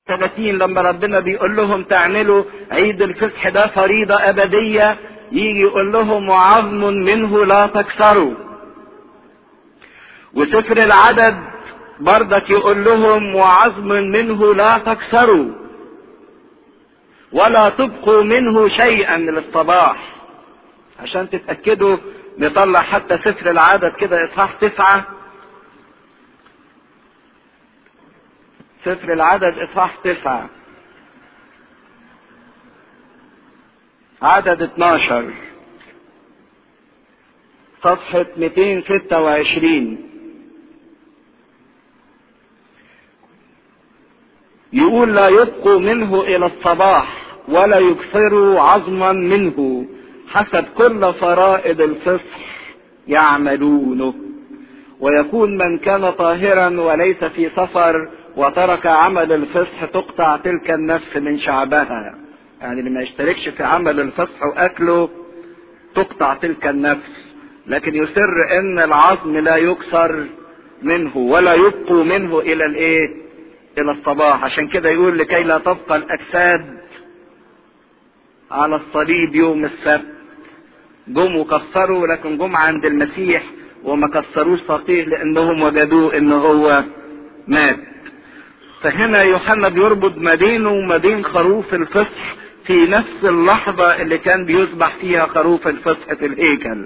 30 لما ربنا بيقول لهم تعملوا عيد الفصح ده فريضة أبدية يجي يقول لهم وعظم منه لا تكسروا وسفر العدد برضك يقول لهم وعظم منه لا تكسروا ولا تبقوا منه شيئا للصباح عشان تتأكدوا نطلع حتى سفر العدد كده إصحاح تسعة سفر العدد إصحاح تسعة عدد 12 صفحة 226 يقول لا يبقوا منه إلى الصباح ولا يكثروا عظما منه حسب كل فرائض الفصح يعملونه ويكون من كان طاهرا وليس في سفر وترك عمل الفصح تقطع تلك النفس من شعبها يعني اللي ما يشتركش في عمل الفصح واكله تقطع تلك النفس لكن يسر ان العظم لا يكسر منه ولا يبقوا منه الى الايه الى الصباح عشان كده يقول لكي لا تبقى الاجساد على الصليب يوم السبت جم وكسروا لكن جم عند المسيح وما كسروش صحيح لانهم وجدوه ان هو مات فهنا يوحنا بيربط ما بينه وما بين خروف الفصح في نفس اللحظة اللي كان بيذبح فيها خروف الفصح في الهيكل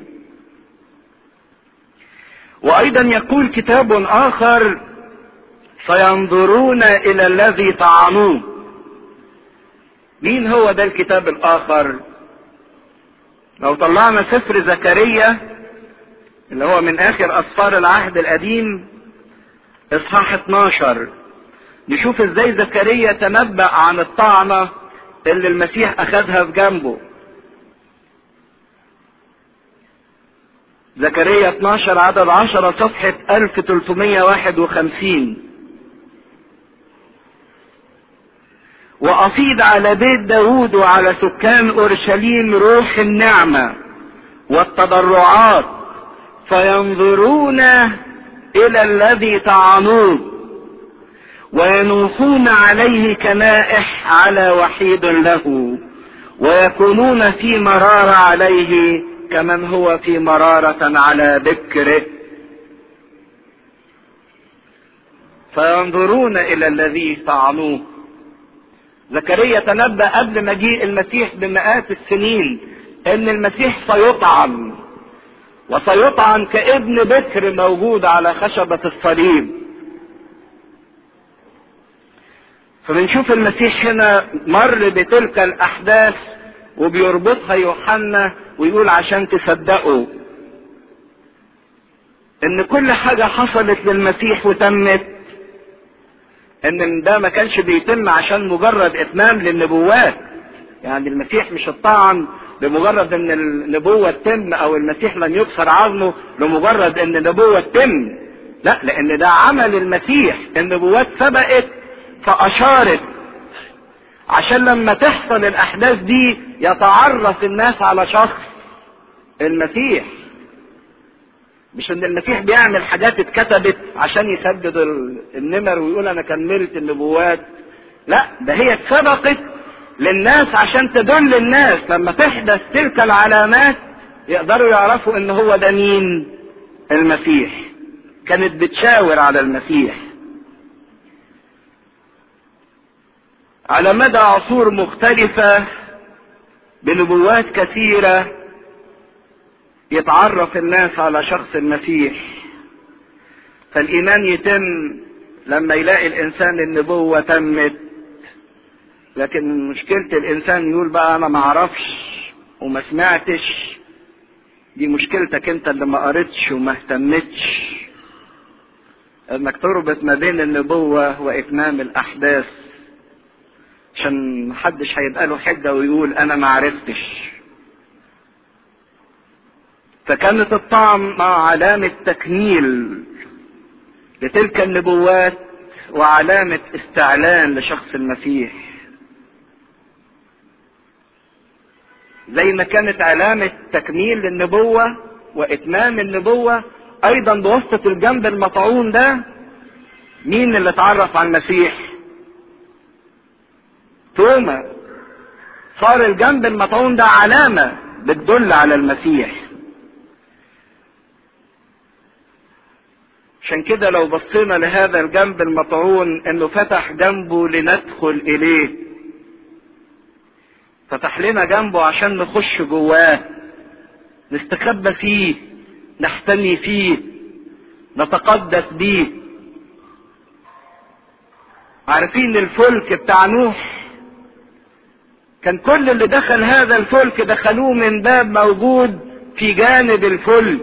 وايضا يقول كتاب اخر فينظرون الى الذي طعنوه مين هو ده الكتاب الاخر لو طلعنا سفر زكريا اللي هو من اخر اسفار العهد القديم اصحاح 12 نشوف ازاي زكريا تنبأ عن الطعنة اللي المسيح اخذها في جنبه زكريا 12 عدد 10 صفحة 1351 وأفيض على بيت داود وعلى سكان أورشليم روح النعمة والتضرعات فينظرون إلى الذي طعنوه وينوحون عليه كنائح على وحيد له ويكونون في مرارة عليه كمن هو في مرارة على بكره فينظرون إلى الذي طعنوه زكريا تنبأ قبل مجيء المسيح بمئات السنين ان المسيح سيطعن وسيطعن كابن بكر موجود على خشبة الصليب فبنشوف المسيح هنا مر بتلك الاحداث وبيربطها يوحنا ويقول عشان تصدقوا ان كل حاجة حصلت للمسيح وتمت ان ده ما كانش بيتم عشان مجرد اتمام للنبوات يعني المسيح مش الطعن بمجرد ان النبوة تتم او المسيح لن يكسر عظمه لمجرد ان النبوة تتم لا لان ده عمل المسيح النبوات سبقت فاشارت عشان لما تحصل الاحداث دي يتعرف الناس على شخص المسيح مش ان المسيح بيعمل حاجات اتكتبت عشان يسدد النمر ويقول انا كملت النبوات لا ده هي اتسبقت للناس عشان تدل الناس لما تحدث تلك العلامات يقدروا يعرفوا ان هو ده مين المسيح كانت بتشاور على المسيح على مدى عصور مختلفة بنبوات كثيرة يتعرف الناس على شخص المسيح فالايمان يتم لما يلاقي الانسان النبوة تمت لكن مشكلة الانسان يقول بقى انا ما اعرفش وما سمعتش دي مشكلتك انت اللي ما قريتش وما اهتمتش انك تربط ما بين النبوة واتمام الاحداث عشان محدش هيبقى له حجة ويقول انا ما عرفتش فكانت الطعم مع علامة تكميل لتلك النبوات وعلامة استعلان لشخص المسيح زي ما كانت علامة تكميل للنبوة وإتمام النبوة أيضا بواسطة الجنب المطعون ده مين اللي اتعرف على المسيح؟ توما صار الجنب المطعون ده علامة بتدل على المسيح عشان كده لو بصينا لهذا الجنب المطعون انه فتح جنبه لندخل اليه فتح لنا جنبه عشان نخش جواه نستخبى فيه نحتمي فيه نتقدس بيه عارفين الفلك بتاع نوح كان كل اللي دخل هذا الفلك دخلوه من باب موجود في جانب الفلك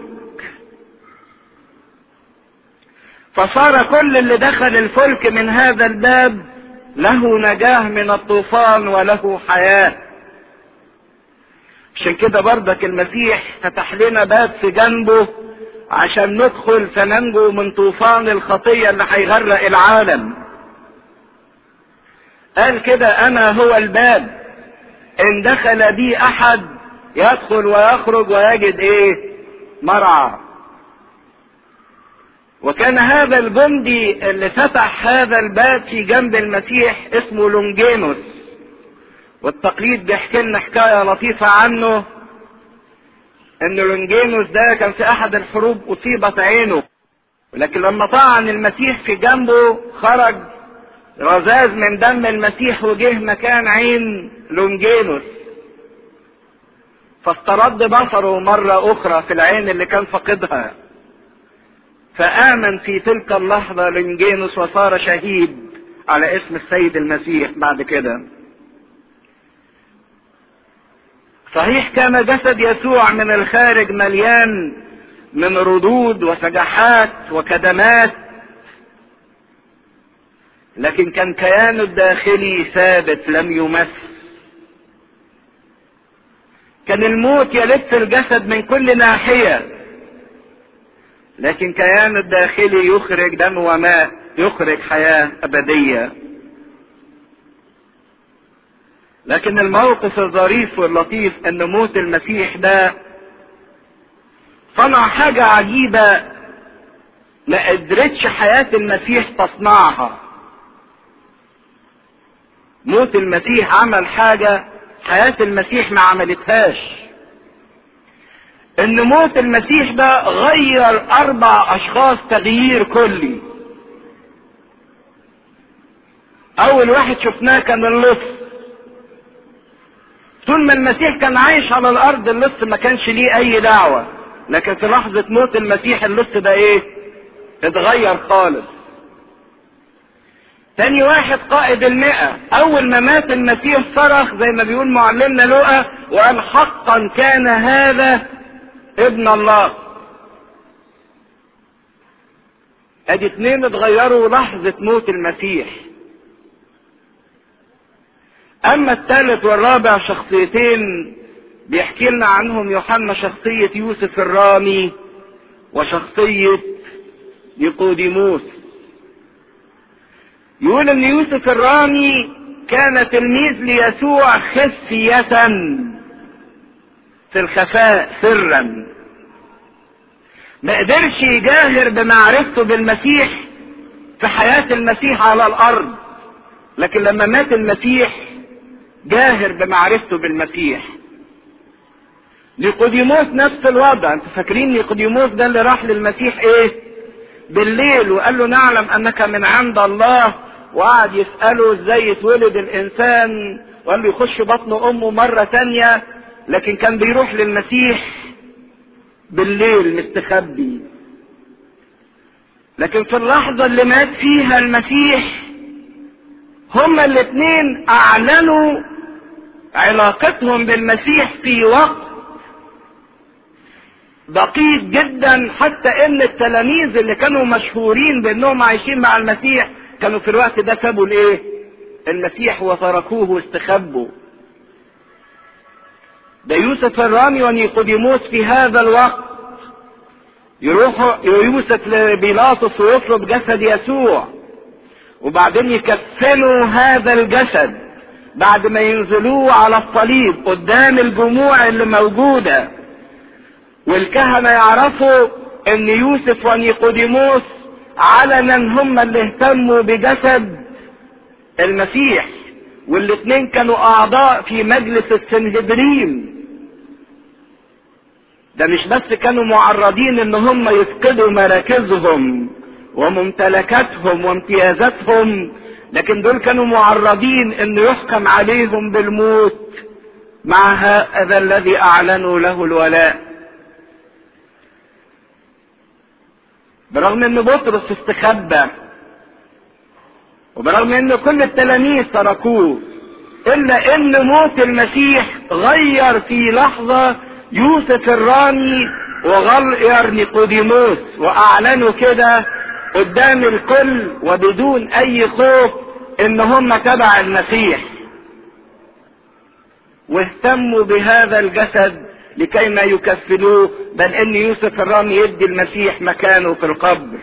فصار كل اللي دخل الفلك من هذا الباب له نجاه من الطوفان وله حياه عشان كده برضك المسيح فتح لنا باب في جنبه عشان ندخل فننجو من طوفان الخطيه اللي هيغرق العالم قال كده انا هو الباب ان دخل بي احد يدخل ويخرج ويجد ايه مرعى وكان هذا الجندي اللي فتح هذا الباب في جنب المسيح اسمه لونجينوس والتقليد بيحكي لنا حكايه لطيفه عنه ان لونجينوس ده كان في احد الحروب اصيبت عينه لكن لما طعن المسيح في جنبه خرج رذاذ من دم المسيح وجه مكان عين لونجينوس فاسترد بصره مرة أخرى في العين اللي كان فقدها فآمن في تلك اللحظة لونجينوس وصار شهيد على اسم السيد المسيح بعد كده صحيح كان جسد يسوع من الخارج مليان من ردود وسجحات وكدمات لكن كان كيانه الداخلي ثابت لم يمس كان الموت يلف الجسد من كل ناحية لكن كيانه الداخلي يخرج دم وماء يخرج حياة أبدية لكن الموقف الظريف واللطيف ان موت المسيح ده صنع حاجة عجيبة ما قدرتش حياة المسيح تصنعها موت المسيح عمل حاجة حياة المسيح ما عملتهاش ان موت المسيح ده غير اربع اشخاص تغيير كلي اول واحد شفناه كان اللص طول ما المسيح كان عايش على الارض اللص ما كانش ليه اي دعوة لكن في لحظة موت المسيح اللص ده ايه اتغير خالص تاني واحد قائد المئة اول ما مات المسيح صرخ زي ما بيقول معلمنا لوقا وقال حقا كان هذا ابن الله ادي اتنين اتغيروا لحظة موت المسيح اما الثالث والرابع شخصيتين بيحكي لنا عنهم يوحنا شخصية يوسف الرامي وشخصية نيقوديموس يقول ان يوسف الرامي كان تلميذ ليسوع خفية في الخفاء سرا ما قدرش يجاهر بمعرفته بالمسيح في حياة المسيح على الارض لكن لما مات المسيح جاهر بمعرفته بالمسيح نيقوديموس نفس الوضع انتوا فاكرين نيقوديموس ده اللي راح للمسيح ايه بالليل وقال له نعلم انك من عند الله وقعد يسأله ازاي يتولد الانسان وقال له يخش بطن امه مرة تانية لكن كان بيروح للمسيح بالليل مستخبي لكن في اللحظة اللي مات فيها المسيح هما الاثنين اعلنوا علاقتهم بالمسيح في وقت دقيق جدا حتى ان التلاميذ اللي كانوا مشهورين بانهم عايشين مع المسيح كانوا في الوقت ده سابوا الايه المسيح وتركوه واستخبوا ده يوسف الرامي ونيقوديموس في هذا الوقت يروحوا يوسف لبيلاطس ويطلب جسد يسوع وبعدين يكفنوا هذا الجسد بعد ما ينزلوه على الصليب قدام الجموع اللي موجوده والكهنه يعرفوا ان يوسف ونيقوديموس علنا هم اللي اهتموا بجسد المسيح والاثنين كانوا اعضاء في مجلس السنهدرين ده مش بس كانوا معرضين ان هم يفقدوا مراكزهم وممتلكاتهم وامتيازاتهم لكن دول كانوا معرضين ان يحكم عليهم بالموت مع هذا الذي اعلنوا له الولاء برغم ان بطرس استخبى وبرغم ان كل التلاميذ تركوه الا ان موت المسيح غير في لحظة يوسف الرامي وغير نيقوديموس واعلنوا كده قدام الكل وبدون اي خوف ان هم تبع المسيح واهتموا بهذا الجسد لكي ما يكفلوه بل ان يوسف الرامي يدي المسيح مكانه في القبر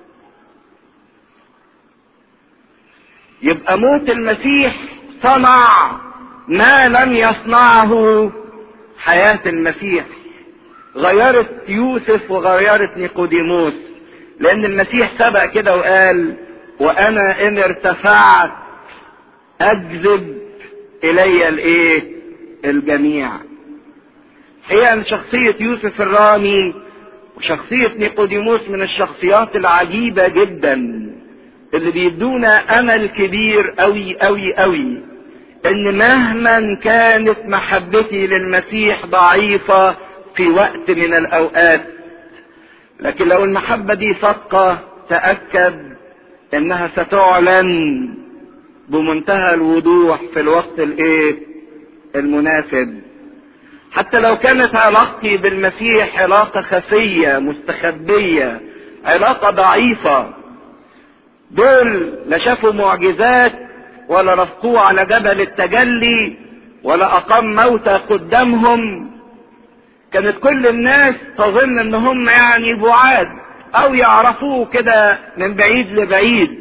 يبقى موت المسيح صنع ما لم يصنعه حياة المسيح غيرت يوسف وغيرت نيقوديموس لان المسيح سبق كده وقال وانا ان ارتفعت اجذب الي الايه الجميع هي ان شخصية يوسف الرامي وشخصية نيقوديموس من الشخصيات العجيبة جدا اللي بيدونا امل كبير قوي قوي قوي ان مهما كانت محبتي للمسيح ضعيفة في وقت من الاوقات لكن لو المحبة دي صادقة تأكد انها ستعلن بمنتهى الوضوح في الوقت الايه المناسب حتى لو كانت علاقتي بالمسيح علاقة خفية مستخبية علاقة ضعيفة دول لا شافوا معجزات ولا رفقوه على جبل التجلي ولا اقام موتى قدامهم كانت كل الناس تظن ان هم يعني بعاد او يعرفوه كده من بعيد لبعيد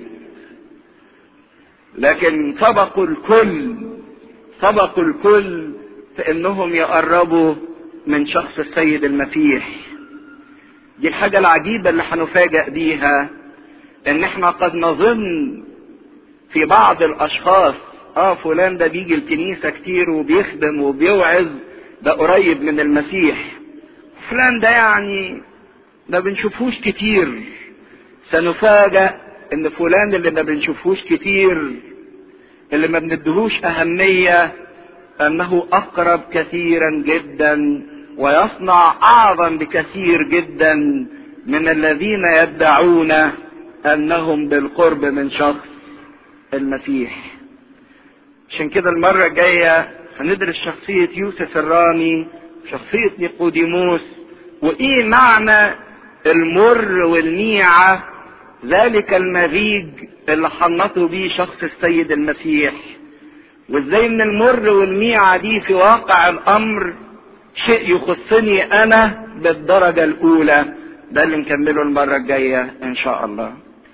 لكن سبقوا الكل سبقوا الكل في انهم يقربوا من شخص السيد المسيح دي الحاجة العجيبة اللي هنفاجأ بيها ان احنا قد نظن في بعض الاشخاص اه فلان ده بيجي الكنيسة كتير وبيخدم وبيوعظ ده قريب من المسيح فلان ده يعني ما بنشوفوش كتير سنفاجأ ان فلان اللي ما بنشوفوش كتير اللي ما بندهوش اهمية انه اقرب كثيرا جدا ويصنع اعظم بكثير جدا من الذين يدعون انهم بالقرب من شخص المسيح عشان كده المرة الجاية هندرس شخصية يوسف الرامي شخصية نيقوديموس وايه معنى المر والنيعة ذلك المزيج اللي حنطوا بيه شخص السيد المسيح وازاي ان المر والنيعة دي في واقع الامر شيء يخصني انا بالدرجة الاولى ده اللي نكمله المرة الجاية ان شاء الله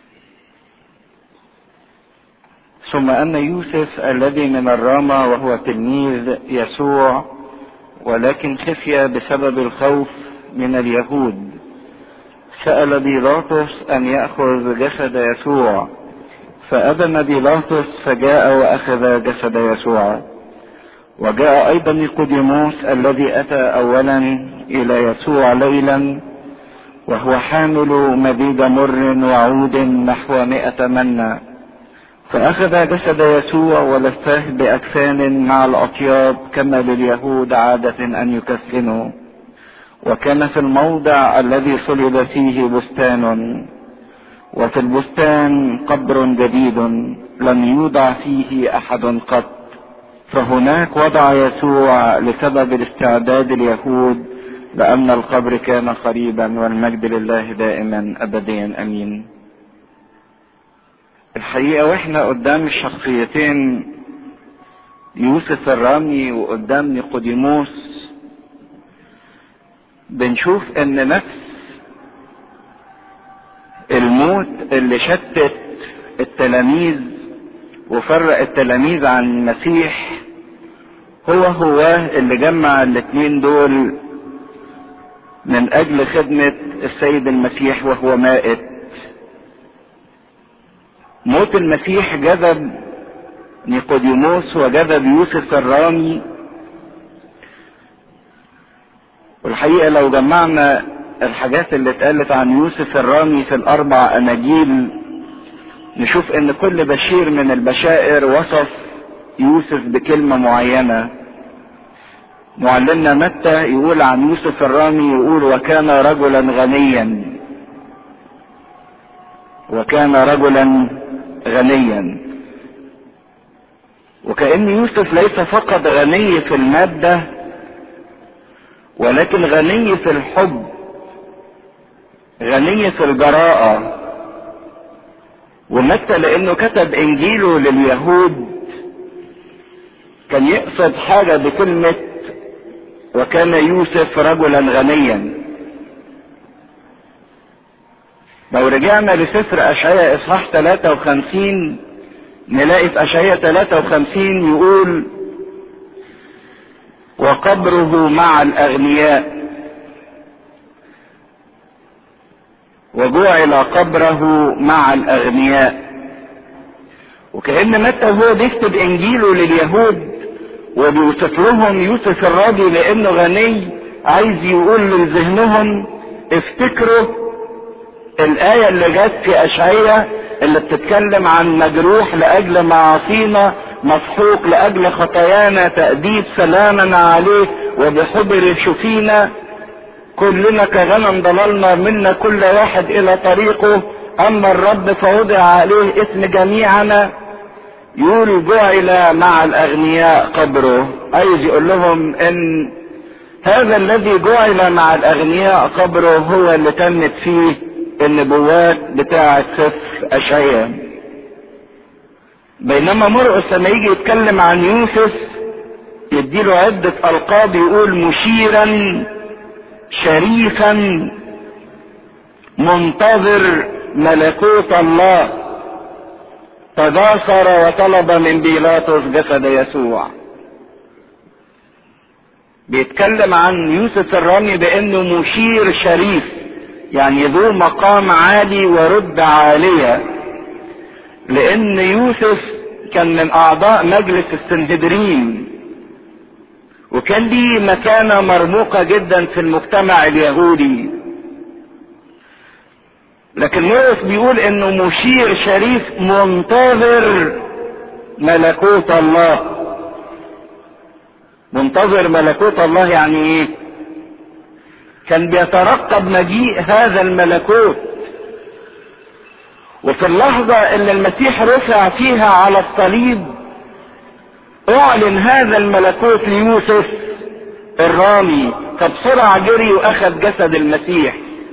ثم أن يوسف الذي من الرامة وهو تلميذ يسوع ولكن خفي بسبب الخوف من اليهود سأل بيلاطس أن يأخذ جسد يسوع فأذن بيلاطس فجاء وأخذ جسد يسوع وجاء أيضا نيقوديموس الذي أتى أولا إلى يسوع ليلا وهو حامل مبيد مر وعود نحو مئة منّ فأخذ جسد يسوع ولفاه بأكفان مع الأطياب كما لليهود عادة أن يكفنوا وكان في الموضع الذي صلب فيه بستان وفي البستان قبر جديد لم يوضع فيه أحد قط فهناك وضع يسوع لسبب الاستعداد اليهود لأن القبر كان قريبا والمجد لله دائما أبديا أمين الحقيقة واحنا قدام الشخصيتين يوسف الرامي وقدام نيقوديموس بنشوف ان نفس الموت اللي شتت التلاميذ وفرق التلاميذ عن المسيح هو هو اللي جمع الاتنين دول من اجل خدمة السيد المسيح وهو مائت موت المسيح جذب نيقوديموس وجذب يوسف الرامي والحقيقة لو جمعنا الحاجات اللي اتقالت عن يوسف الرامي في الأربع أناجيل نشوف إن كل بشير من البشائر وصف يوسف بكلمة معينة معلمنا متى يقول عن يوسف الرامي يقول وكان رجلا غنيا وكان رجلا غنيا وكأن يوسف ليس فقط غني في المادة ولكن غني في الحب غني في الجراءة ومتى لانه كتب انجيله لليهود كان يقصد حاجة بكلمة وكان يوسف رجلا غنيا لو رجعنا لسفر اشعياء اصحاح 53 نلاقي في اشعياء 53 يقول وقبره مع الاغنياء وجعل قبره مع الاغنياء وكأن متى هو بيكتب انجيله لليهود وبيوصف لهم يوسف الراجل لانه غني عايز يقول لذهنهم افتكروا الآية اللي جت في أشعية اللي بتتكلم عن مجروح لأجل معاصينا مسحوق لأجل خطايانا تأديب سلامنا عليه وبحبر شفينا كلنا كغنم ضللنا منا كل واحد إلى طريقه أما الرب فوضع عليه اسم جميعنا يقول جعل مع الأغنياء قبره عايز يقول لهم إن هذا الذي جعل مع الأغنياء قبره هو اللي تمت فيه النبوات بتاعة سفر أشعياء بينما مرقس لما يجي يتكلم عن يوسف يديله عدة ألقاب يقول مشيرا شريفا منتظر ملكوت الله تجاسر وطلب من بيلاطس جسد يسوع بيتكلم عن يوسف الرامي بانه مشير شريف يعني ذو مقام عالي ورتبة عالية لان يوسف كان من اعضاء مجلس السنهدرين وكان ليه مكانة مرموقة جدا في المجتمع اليهودي لكن مرقس بيقول انه مشير شريف منتظر ملكوت الله منتظر ملكوت الله يعني ايه كان بيترقب مجيء هذا الملكوت وفي اللحظة اللي المسيح رفع فيها على الصليب اعلن هذا الملكوت ليوسف الرامي فبسرعة جري واخذ جسد المسيح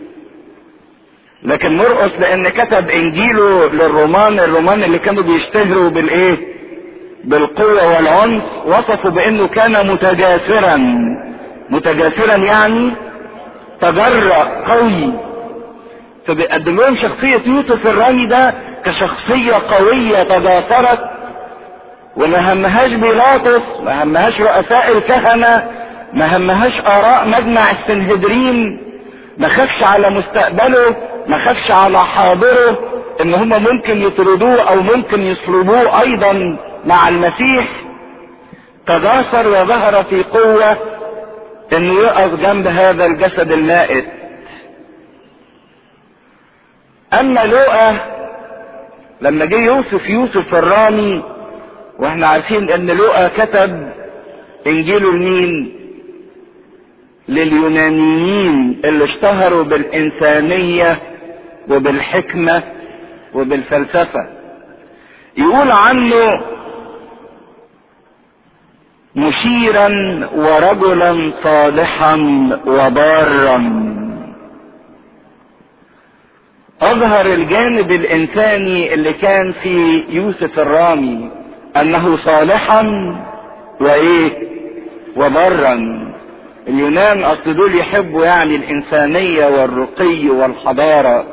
لكن مرقس لان كتب انجيله للرومان الرومان اللي كانوا بيشتهروا بالايه بالقوة والعنف وصفوا بانه كان متجاسرا متجاسرا يعني تجرأ قوي فبيقدم لهم شخصية يوسف الرامي ده كشخصية قوية تجاسرت وما همهاش بيلاطس ما همهاش رؤساء الكهنة ما همهاش آراء مجمع السنهدرين ما خافش على مستقبله ما خافش على حاضره ان هم ممكن يطردوه او ممكن يصلبوه ايضا مع المسيح تجاسر وظهر في قوة انه يقف جنب هذا الجسد المائت اما لوقا لما جه يوسف يوسف الرامي واحنا عارفين ان لوقا كتب انجيله لمين لليونانيين اللي اشتهروا بالانسانية وبالحكمة وبالفلسفة يقول عنه مشيرا ورجلا صالحا وبارا اظهر الجانب الانساني اللي كان في يوسف الرامي انه صالحا وايه وبرا اليونان اصل دول يحبوا يعني الانسانية والرقي والحضارة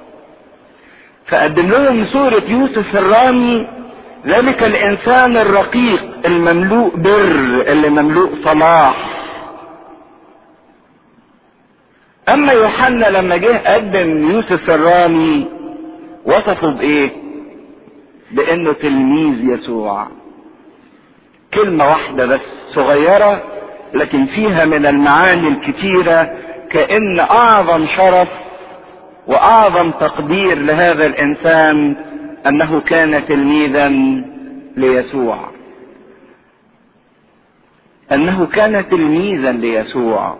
فقدم لهم صورة يوسف الرامي ذلك الانسان الرقيق المملوء بر اللي مملوء صلاح اما يوحنا لما جه قدم يوسف الرامي وصفه بايه بانه تلميذ يسوع كلمة واحدة بس صغيرة لكن فيها من المعاني الكتيرة كأن أعظم شرف وأعظم تقدير لهذا الإنسان أنه كان تلميذا ليسوع أنه كان تلميذا ليسوع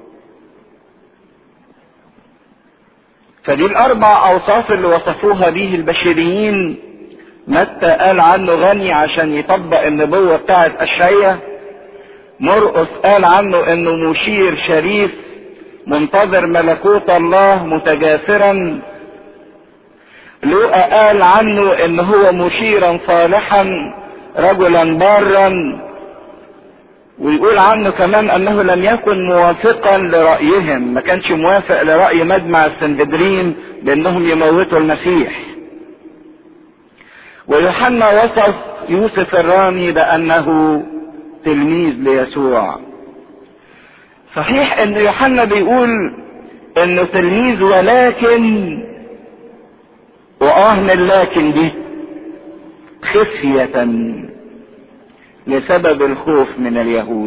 فدي الأربع أوصاف اللي وصفوها به البشريين متى قال عنه غني عشان يطبق النبوة بتاعت أشعية مرقس قال عنه انه مشير شريف منتظر ملكوت الله متجاسرا لوقا قال عنه ان هو مشيرا صالحا رجلا بارا ويقول عنه كمان انه لم يكن موافقا لرأيهم ما كانش موافق لرأي مجمع السندرين بانهم يموتوا المسيح ويوحنا وصف يوسف الرامي بانه تلميذ ليسوع صحيح ان يوحنا بيقول انه تلميذ ولكن واه من لكن دي خفية لسبب الخوف من اليهود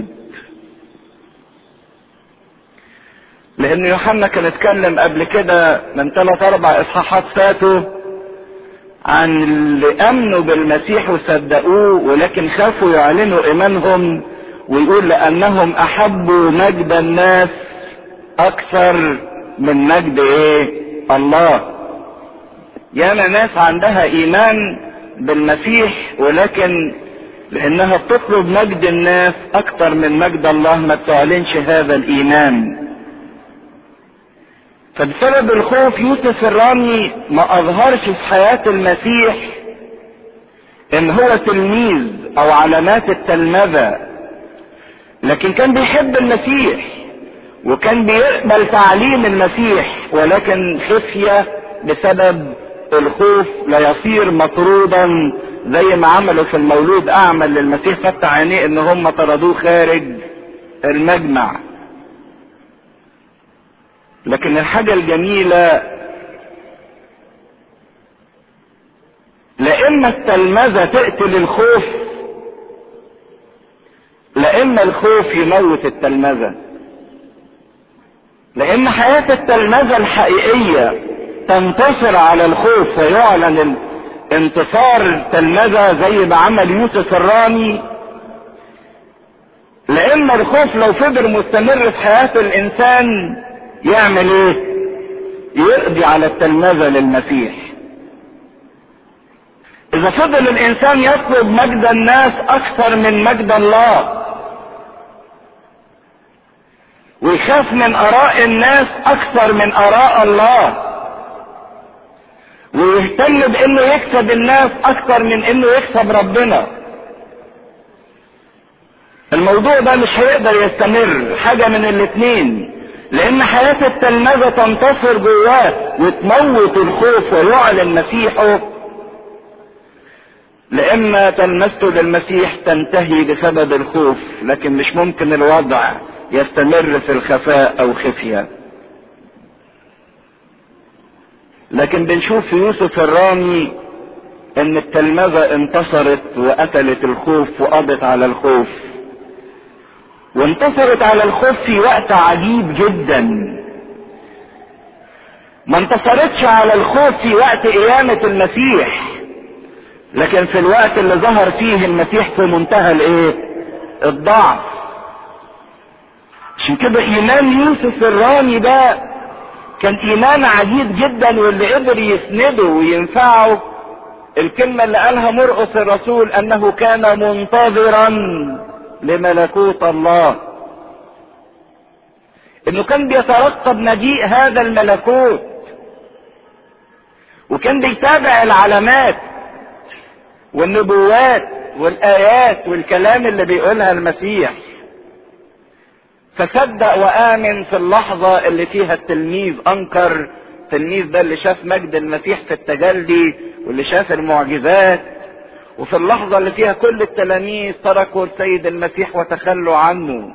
لان يوحنا كان اتكلم قبل كده من ثلاث اربع اصحاحات فاتوا عن اللي امنوا بالمسيح وصدقوه ولكن خافوا يعلنوا ايمانهم ويقول لانهم احبوا مجد الناس اكثر من مجد ايه الله ياما ناس عندها ايمان بالمسيح ولكن لانها بتطلب مجد الناس اكثر من مجد الله ما بتعلنش هذا الايمان فبسبب الخوف يوسف الرامي ما اظهرش في حياة المسيح ان هو تلميذ او علامات التلمذة لكن كان بيحب المسيح وكان بيقبل تعليم المسيح ولكن خفية بسبب الخوف لا يصير مطرودا زي ما عملوا في المولود اعمل للمسيح فتح عينيه ان هم طردوه خارج المجمع لكن الحاجة الجميلة لا اما التلمذة تقتل الخوف لا اما الخوف يموت التلمذة لان حياة التلمذة الحقيقية تنتصر على الخوف ويعلن انتصار التلمذة زي ما عمل يوسف الرامي لان الخوف لو فضل مستمر في حياة الانسان يعمل ايه يقضي على التلمذة للمسيح اذا فضل الانسان يطلب مجد الناس اكثر من مجد الله ويخاف من اراء الناس اكثر من اراء الله ويهتم بانه يكسب الناس اكثر من انه يكسب ربنا الموضوع ده مش هيقدر يستمر حاجة من الاتنين لان حياة التلمذة تنتصر جواه وتموت الخوف ويعلن مسيحه لإما تلمسته للمسيح تنتهي بسبب الخوف لكن مش ممكن الوضع يستمر في الخفاء او خفية لكن بنشوف في يوسف الرامي ان التلمذة انتصرت وقتلت الخوف وقضت على الخوف وانتصرت على الخوف في وقت عجيب جدا ما انتصرتش على الخوف في وقت قيامة المسيح لكن في الوقت اللي ظهر فيه المسيح في منتهى الايه الضعف عشان كده ايمان يوسف الرامي ده كان ايمان عجيب جدا واللي قدر يسنده وينفعه الكلمة اللي قالها مرقس الرسول انه كان منتظرا لملكوت الله انه كان بيترقب مجيء هذا الملكوت وكان بيتابع العلامات والنبوات والايات والكلام اللي بيقولها المسيح فصدق وامن في اللحظة اللي فيها التلميذ انكر التلميذ ده اللي شاف مجد المسيح في التجلي واللي شاف المعجزات وفي اللحظة اللي فيها كل التلاميذ تركوا السيد المسيح وتخلوا عنه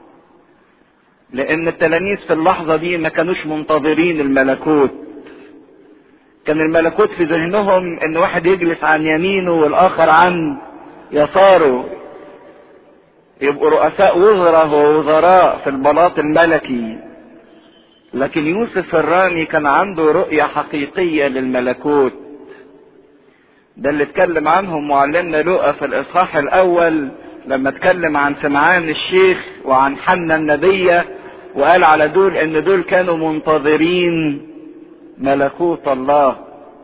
لان التلاميذ في اللحظة دي ما كانوش منتظرين الملكوت كان الملكوت في ذهنهم ان واحد يجلس عن يمينه والاخر عن يساره يبقوا رؤساء وزراء ووزراء في البلاط الملكي لكن يوسف الرامي كان عنده رؤية حقيقية للملكوت ده اللي اتكلم عنهم معلمنا لوقا في الاصحاح الاول لما اتكلم عن سمعان الشيخ وعن حنا النبية وقال على دول ان دول كانوا منتظرين ملكوت الله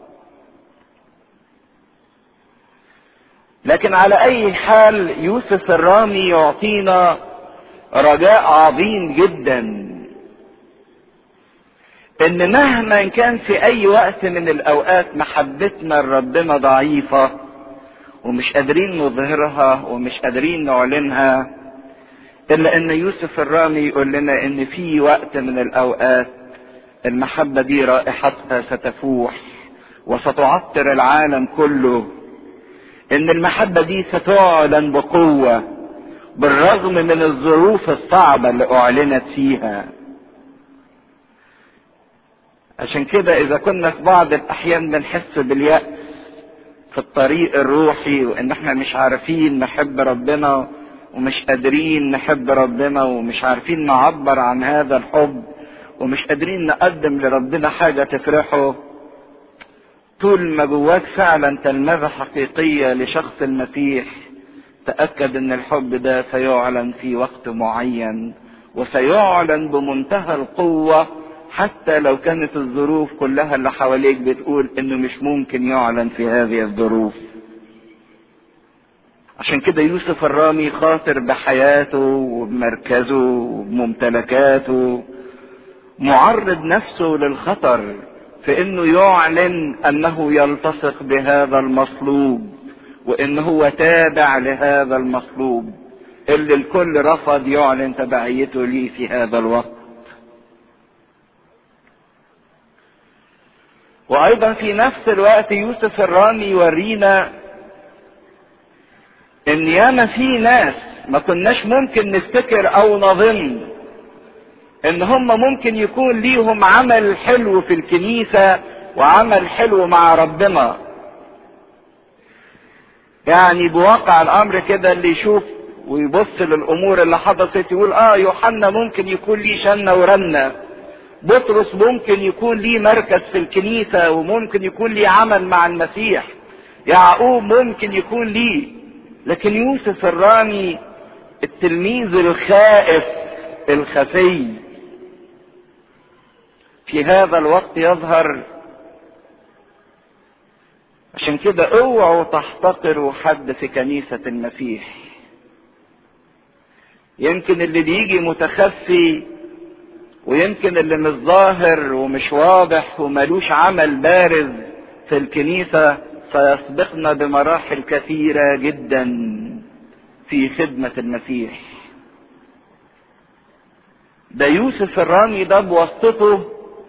لكن على اي حال يوسف الرامي يعطينا رجاء عظيم جدا ان مهما كان في اي وقت من الاوقات محبتنا لربنا ضعيفة ومش قادرين نظهرها ومش قادرين نعلنها الا ان يوسف الرامي يقول لنا ان في وقت من الاوقات المحبة دي رائحتها ستفوح وستعطر العالم كله ان المحبة دي ستعلن بقوة بالرغم من الظروف الصعبة اللي اعلنت فيها عشان كده اذا كنا في بعض الاحيان بنحس باليأس في الطريق الروحي وان احنا مش عارفين نحب ربنا ومش قادرين نحب ربنا ومش عارفين نعبر عن هذا الحب ومش قادرين نقدم لربنا حاجة تفرحه طول ما جواك فعلا تلمذة حقيقية لشخص المسيح تأكد ان الحب ده سيعلن في وقت معين وسيعلن بمنتهى القوة حتى لو كانت الظروف كلها اللي حواليك بتقول انه مش ممكن يعلن في هذه الظروف عشان كده يوسف الرامي خاطر بحياته وبمركزه وبممتلكاته معرض نفسه للخطر في انه يعلن انه يلتصق بهذا المصلوب وان هو تابع لهذا المصلوب اللي الكل رفض يعلن تبعيته ليه في هذا الوقت وايضا في نفس الوقت يوسف الرامي يورينا ان ياما في ناس ما كناش ممكن نفتكر او نظن ان هم ممكن يكون ليهم عمل حلو في الكنيسة وعمل حلو مع ربنا يعني بواقع الامر كده اللي يشوف ويبص للامور اللي حدثت يقول اه يوحنا ممكن يكون ليه شنة ورنة بطرس ممكن يكون ليه مركز في الكنيسة وممكن يكون ليه عمل مع المسيح يعقوب ممكن يكون ليه لكن يوسف الرامي التلميذ الخائف الخفي في هذا الوقت يظهر عشان كده اوعوا تحتقروا حد في كنيسة المسيح يمكن اللي بيجي متخفي ويمكن اللي مش ظاهر ومش واضح وملوش عمل بارز في الكنيسة سيسبقنا بمراحل كثيرة جدا في خدمة المسيح ده يوسف الرامي ده بواسطته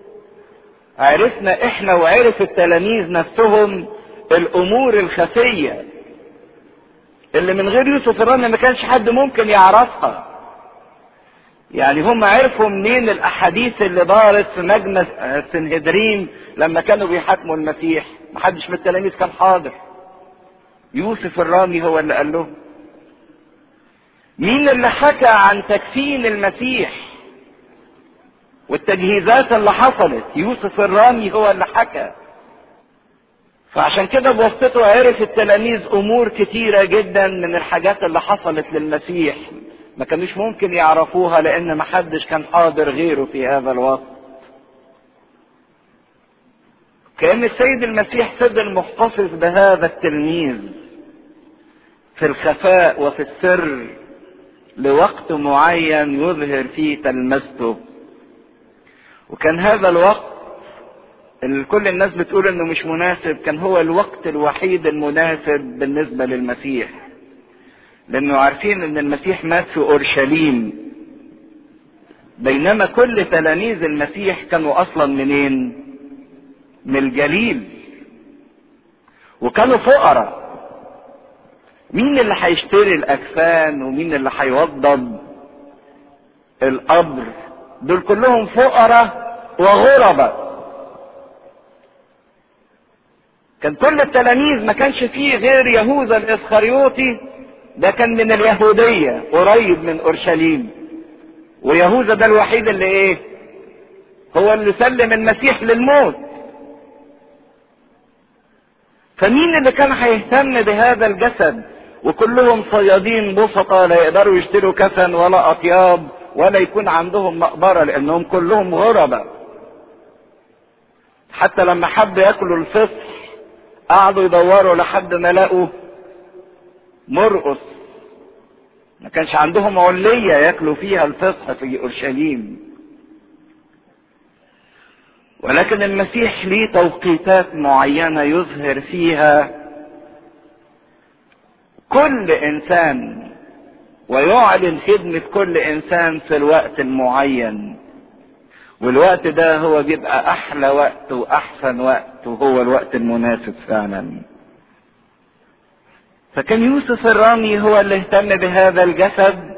عرفنا احنا وعرف التلاميذ نفسهم الامور الخفية اللي من غير يوسف الرامي ما كانش حد ممكن يعرفها يعني هم عرفوا منين الاحاديث اللي دارت في مجمع سنهدرين لما كانوا بيحاكموا المسيح محدش من التلاميذ كان حاضر يوسف الرامي هو اللي قال لهم مين اللي حكى عن تكفين المسيح والتجهيزات اللي حصلت يوسف الرامي هو اللي حكى فعشان كده بواسطته عرف التلاميذ امور كتيره جدا من الحاجات اللي حصلت للمسيح ما كانوش ممكن يعرفوها لان ما حدش كان حاضر غيره في هذا الوقت كان السيد المسيح فضل محتفظ بهذا التلميذ في الخفاء وفي السر لوقت معين يظهر فيه تلمذته وكان هذا الوقت اللي كل الناس بتقول انه مش مناسب كان هو الوقت الوحيد المناسب بالنسبة للمسيح لانه عارفين ان المسيح مات في اورشليم بينما كل تلاميذ المسيح كانوا اصلا منين من الجليل وكانوا فقراء مين اللي هيشتري الاكفان ومين اللي هيوضب القبر دول كلهم فقراء وغرباء كان كل التلاميذ ما كانش فيه غير يهوذا الاسخريوطي ده كان من اليهودية قريب من اورشليم ويهوذا ده الوحيد اللي ايه هو اللي سلم المسيح للموت فمين اللي كان هيهتم بهذا الجسد وكلهم صيادين بسطة لا يقدروا يشتروا كفن ولا اطياب ولا يكون عندهم مقبرة لانهم كلهم غرباء حتى لما حبوا ياكلوا الفصح قعدوا يدوروا لحد ما لقوا مرقص ما كانش عندهم علية ياكلوا فيها الفصح في اورشليم ولكن المسيح ليه توقيتات معينة يظهر فيها كل انسان ويعلن خدمة كل انسان في الوقت المعين والوقت ده هو بيبقى احلى وقت واحسن وقت وهو الوقت المناسب فعلا فكان يوسف الرامي هو اللي اهتم بهذا الجسد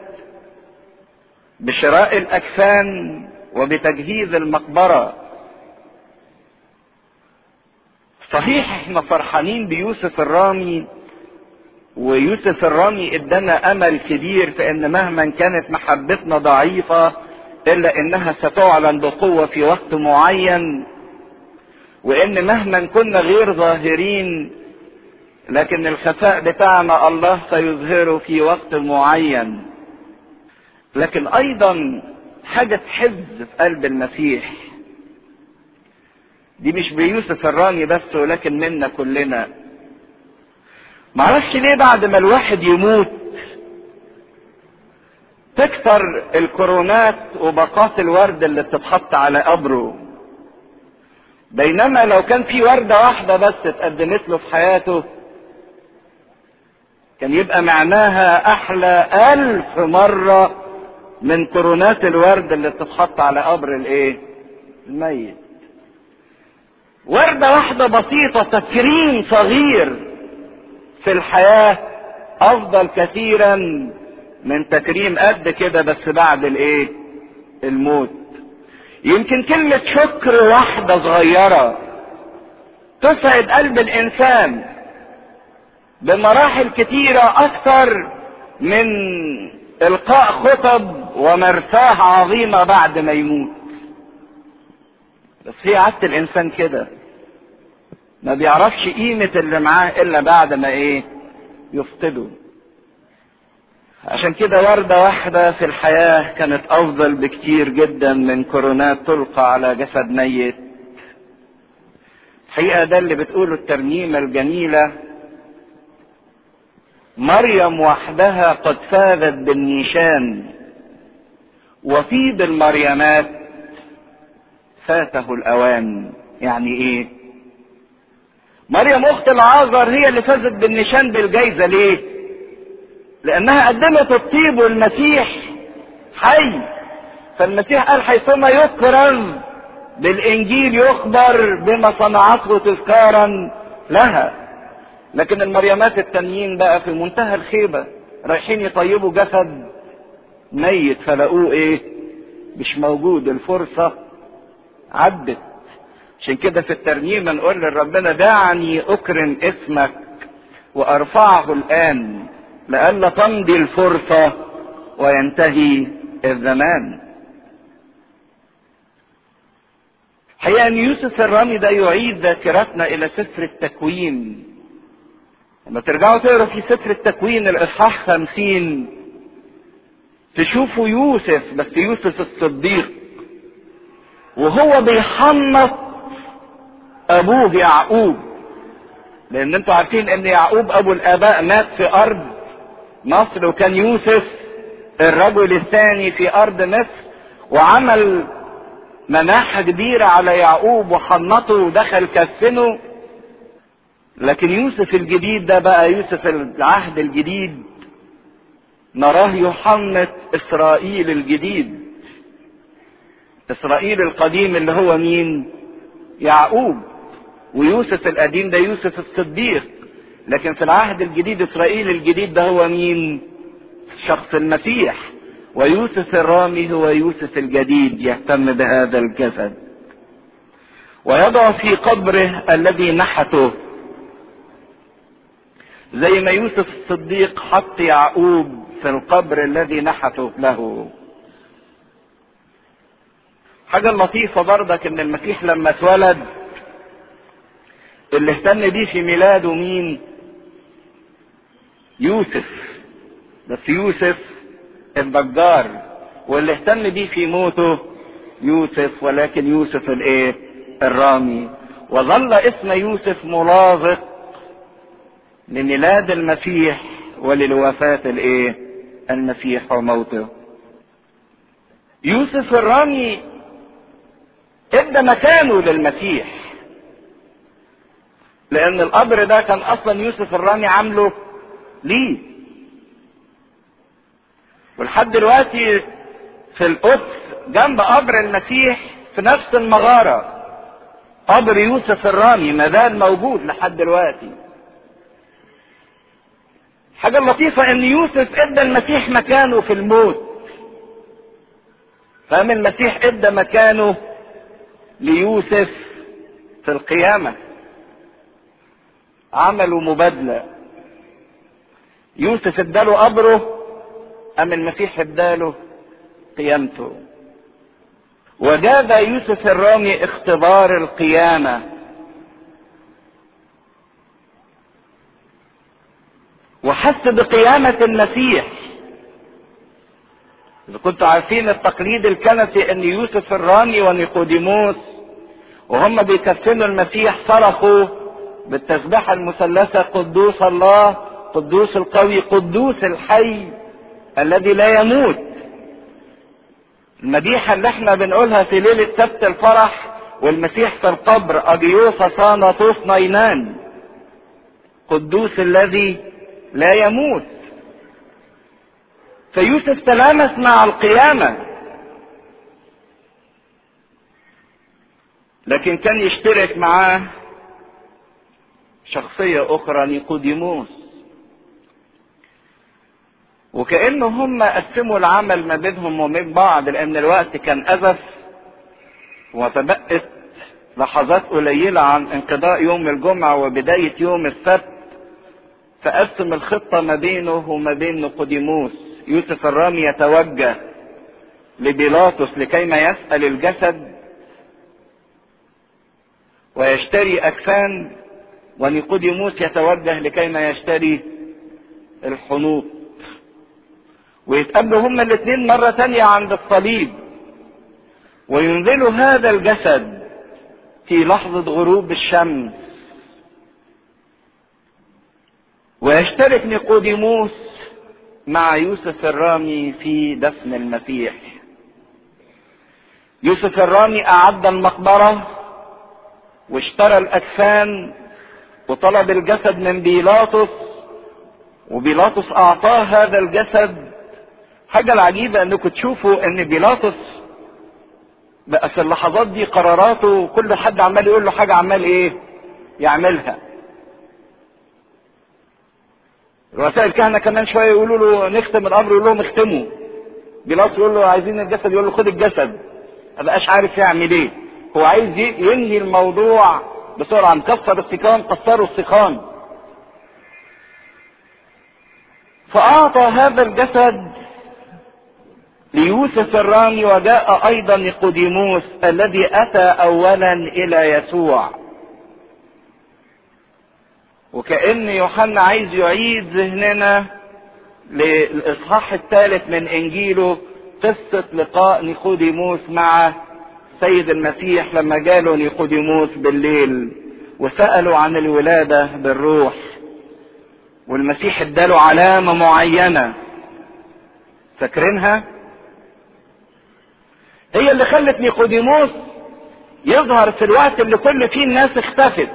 بشراء الاكفان وبتجهيز المقبره صحيح احنا فرحانين بيوسف الرامي ويوسف الرامي ادانا امل كبير في ان مهما كانت محبتنا ضعيفة الا انها ستعلن بقوة في وقت معين وان مهما كنا غير ظاهرين لكن الخفاء بتاعنا الله سيظهره في وقت معين لكن ايضا حاجة تحز في قلب المسيح دي مش بيوسف الرامي بس ولكن منا كلنا معرفش ليه بعد ما الواحد يموت تكثر الكرونات وباقات الورد اللي بتتحط على قبره بينما لو كان في وردة واحدة بس اتقدمت له في حياته كان يبقى معناها أحلى ألف مرة من كرونات الورد اللي بتتحط على قبر الإيه؟ الميت. وردة واحدة بسيطة تكريم صغير في الحياة أفضل كثيرا من تكريم قد كده بس بعد الإيه؟ الموت. يمكن كلمة شكر واحدة صغيرة تسعد قلب الإنسان بمراحل كتيرة أكثر من إلقاء خطب ومرساه عظيمة بعد ما يموت. بس هي عادة الإنسان كده. ما بيعرفش قيمة اللي معاه إلا بعد ما إيه؟ يفقده. عشان كده وردة واحدة في الحياة كانت أفضل بكتير جدا من كورونات تلقى على جسد ميت. الحقيقة ده اللي بتقوله الترنيمة الجميلة مريم وحدها قد فاذت بالنيشان وفيض المريمات فاته الأوان يعني إيه؟ مريم أخت العازر هي اللي فازت بالنيشان بالجايزة ليه؟ لأنها قدمت الطيب والمسيح حي فالمسيح قال حيثما يكرم بالإنجيل يخبر بما صنعته تذكارا لها لكن المريمات التانيين بقى في منتهى الخيبة رايحين يطيبوا جسد ميت فلقوه ايه مش موجود الفرصة عدت عشان كده في الترنيمة نقول لربنا دعني اكرم اسمك وارفعه الان لئلا تمضي الفرصة وينتهي الزمان حقيقة ان يوسف الرامي ده يعيد ذاكرتنا الى سفر التكوين لما ترجعوا تقروا في سفر التكوين الاصحاح خمسين تشوفوا يوسف بس يوسف الصديق وهو بيحنط ابوه يعقوب لان انتوا عارفين ان يعقوب ابو الاباء مات في ارض مصر وكان يوسف الرجل الثاني في ارض مصر وعمل مناحة كبيرة على يعقوب وحنطه ودخل كفنه لكن يوسف الجديد ده بقى يوسف العهد الجديد نراه يحنط اسرائيل الجديد اسرائيل القديم اللي هو مين يعقوب ويوسف القديم ده يوسف الصديق لكن في العهد الجديد اسرائيل الجديد ده هو مين شخص المسيح ويوسف الرامي هو يوسف الجديد يهتم بهذا الجسد ويضع في قبره الذي نحته زي ما يوسف الصديق حط يعقوب في القبر الذي نحته له حاجة لطيفة برضك ان المسيح لما اتولد اللي اهتم بيه في ميلاده مين يوسف بس يوسف النجار واللي اهتم بيه في موته يوسف ولكن يوسف الايه الرامي وظل اسم يوسف ملاصق لميلاد المسيح وللوفاة الايه المسيح وموته يوسف الرامي ادى مكانه للمسيح لان القبر ده كان اصلا يوسف الرامي عامله ليه ولحد دلوقتي في القدس جنب قبر المسيح في نفس المغارة قبر يوسف الرامي ما زال موجود لحد دلوقتي حاجة لطيفة ان يوسف ادى المسيح مكانه في الموت فقام المسيح ادى مكانه ليوسف في القيامة عملوا مبادلة يوسف اداله قبره ام المسيح اداله قيامته وجاب يوسف الرامي اختبار القيامة وحس بقيامة المسيح إذا كنتوا عارفين التقليد الكنسي أن يوسف الرامي ونيقوديموس وهم بيكفنوا المسيح صرخوا بالتسبيحة المثلثة قدوس الله قدوس القوي قدوس الحي الذي لا يموت المديحة اللي احنا بنقولها في ليلة سبت الفرح والمسيح في القبر أبيوس صانطوس نينان قدوس الذي لا يموت فيوسف تلامس مع القيامة لكن كان يشترك معاه شخصية أخرى نيقوديموس وكأنه هم قسموا العمل ما بينهم وبين بعض لأن الوقت كان أزف وتبقت لحظات قليلة عن انقضاء يوم الجمعة وبداية يوم السبت فقسم الخطة ما بينه وما بين نيقوديموس يوسف الرامي يتوجه لبيلاطس لكيما يسأل الجسد ويشتري أكفان ونيقوديموس يتوجه لكيما يشتري الحنوط ويتقابلوا هما الاثنين مرة تانية عند الصليب وينزلوا هذا الجسد في لحظة غروب الشمس ويشترك نيقوديموس مع يوسف الرامي في دفن المسيح يوسف الرامي أعد المقبرة واشترى الأكفان وطلب الجسد من بيلاطس وبيلاطس أعطاه هذا الجسد حاجة العجيبة انكم تشوفوا ان بيلاطس بقى في اللحظات دي قراراته كل حد عمال يقول له حاجة عمال ايه يعملها رؤساء الكهنة كمان شوية يقولوا له نختم الامر يقول لهم اختموا بيلاطس يقول له عايزين الجسد يقول له خد الجسد ما بقاش عارف يعمل ايه هو عايز ينهي الموضوع بسرعة مكسر السيقان كسروا السيقان فأعطى هذا الجسد ليوسف الرامي وجاء ايضا نيقوديموس الذي اتى اولا الى يسوع وكأن يوحنا عايز يعيد ذهننا للاصحاح الثالث من انجيله قصة لقاء نيقوديموس مع سيد المسيح لما جاله نيقوديموس بالليل وسألوا عن الولادة بالروح والمسيح اداله علامة معينة فاكرينها؟ هي اللي خلت نيقوديموس يظهر في الوقت اللي كل فيه الناس اختفت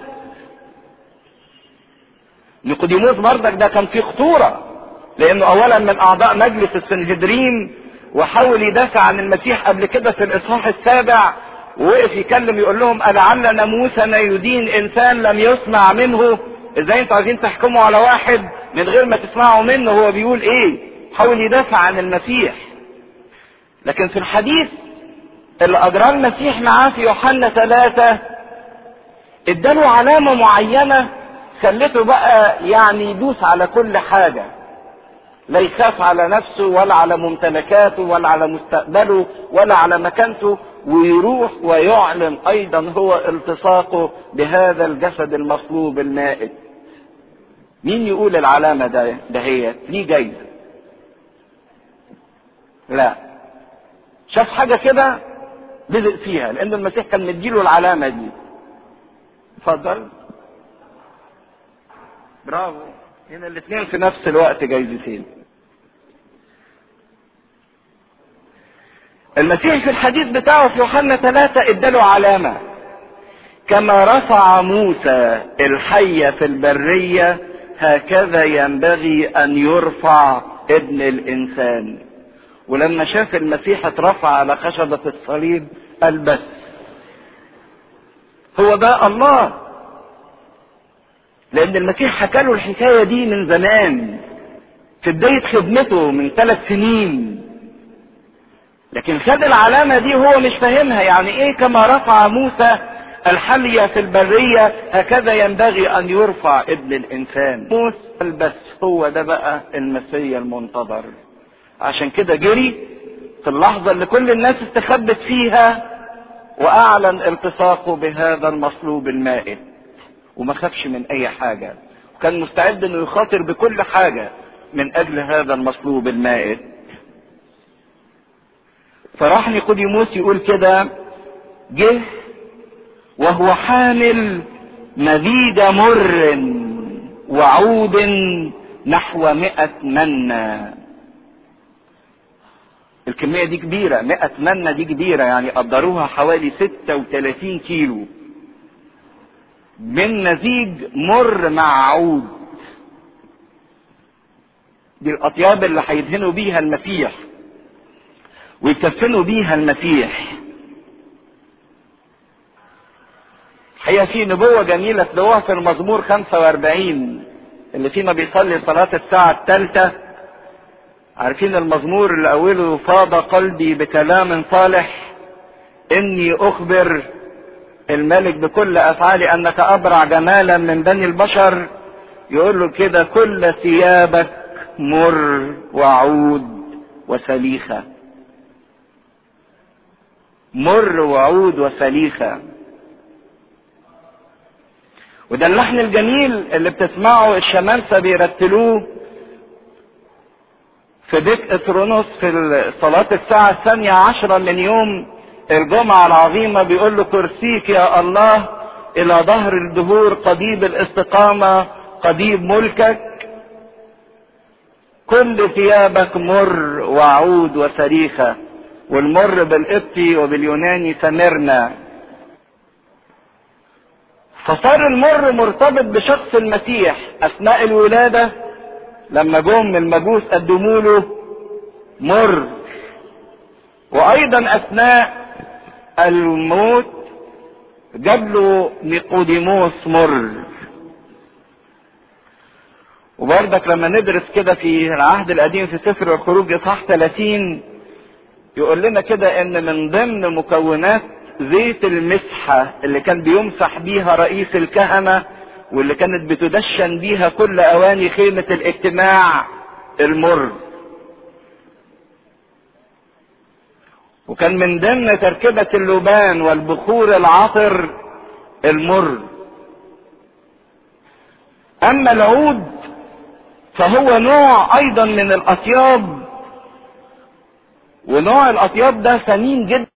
نيقوديموس برضك ده كان فيه خطورة لانه اولا من اعضاء مجلس السنهدرين وحاول يدافع عن المسيح قبل كده في الاصحاح السابع ووقف يكلم يقول لهم ألعل ناموسنا يدين انسان لم يسمع منه ازاي انتوا عايزين تحكموا على واحد من غير ما تسمعوا منه هو بيقول ايه حاول يدافع عن المسيح لكن في الحديث اللي اجراه المسيح معاه في يوحنا ثلاثة اداله علامة معينة خلته بقى يعني يدوس على كل حاجة لا يخاف على نفسه ولا على ممتلكاته ولا على مستقبله ولا على مكانته ويروح ويعلن ايضا هو التصاقه بهذا الجسد المصلوب المائت مين يقول العلامة ده دهيت ليه جايزة لا شاف حاجة كده لزق فيها لان المسيح كان مديله العلامة دي اتفضل برافو هنا الاثنين في نفس الوقت جايزتين المسيح في الحديث بتاعه في يوحنا ثلاثة اداله علامة كما رفع موسى الحية في البرية هكذا ينبغي ان يرفع ابن الانسان ولما شاف المسيح اترفع على خشبة الصليب قال بس هو ده الله لان المسيح حكى له الحكاية دي من زمان في بداية خدمته من ثلاث سنين لكن خد العلامة دي هو مش فاهمها يعني ايه كما رفع موسى الحلية في البرية هكذا ينبغي ان يرفع ابن الانسان موسى بس هو ده بقى المسيا المنتظر عشان كده جري في اللحظة اللي كل الناس استخبت فيها واعلن التصاقه بهذا المصلوب المائت وما خافش من اي حاجة وكان مستعد انه يخاطر بكل حاجة من اجل هذا المصلوب المائت فراح نيقوديموس يقول كده جه وهو حامل مزيد مر وعود نحو مئة منة الكمية دي كبيرة مئة منة دي كبيرة يعني قدروها حوالي ستة وثلاثين كيلو من مزيج مر مع عود دي الأطياب اللي هيدهنوا بيها المسيح ويكفنوا بيها المسيح هي في نبوة جميلة تلاقوها في المزمور 45 اللي فينا بيصلي صلاة الساعة الثالثة عارفين المزمور اللي أوله فاض قلبي بكلام صالح إني أخبر الملك بكل أفعالي أنك أبرع جمالا من بني البشر يقول له كده كل ثيابك مر وعود وسليخه مر وعود وسليخة وده اللحن الجميل اللي بتسمعه الشمامسة بيرتلوه في بيت اترونوس في صلاة الساعة الثانية عشرة من يوم الجمعة العظيمة بيقول له كرسيك يا الله إلى ظهر الدهور قضيب الاستقامة قضيب ملكك كل ثيابك مر وعود وسريخة والمر بالقبطي وباليوناني سمرنا فصار المر مرتبط بشخص المسيح اثناء الولاده لما جم المجوس قدموا له مر وايضا اثناء الموت جاب له نيقوديموس مر وبرضك لما ندرس كده في العهد القديم في سفر الخروج اصحاح 30 يقول لنا كده ان من ضمن مكونات زيت المسحة اللي كان بيمسح بيها رئيس الكهنة واللي كانت بتدشن بيها كل اواني خيمة الاجتماع المر وكان من ضمن تركبة اللبان والبخور العطر المر اما العود فهو نوع ايضا من الاطياب ونوع الاطياب ده ثمين جدا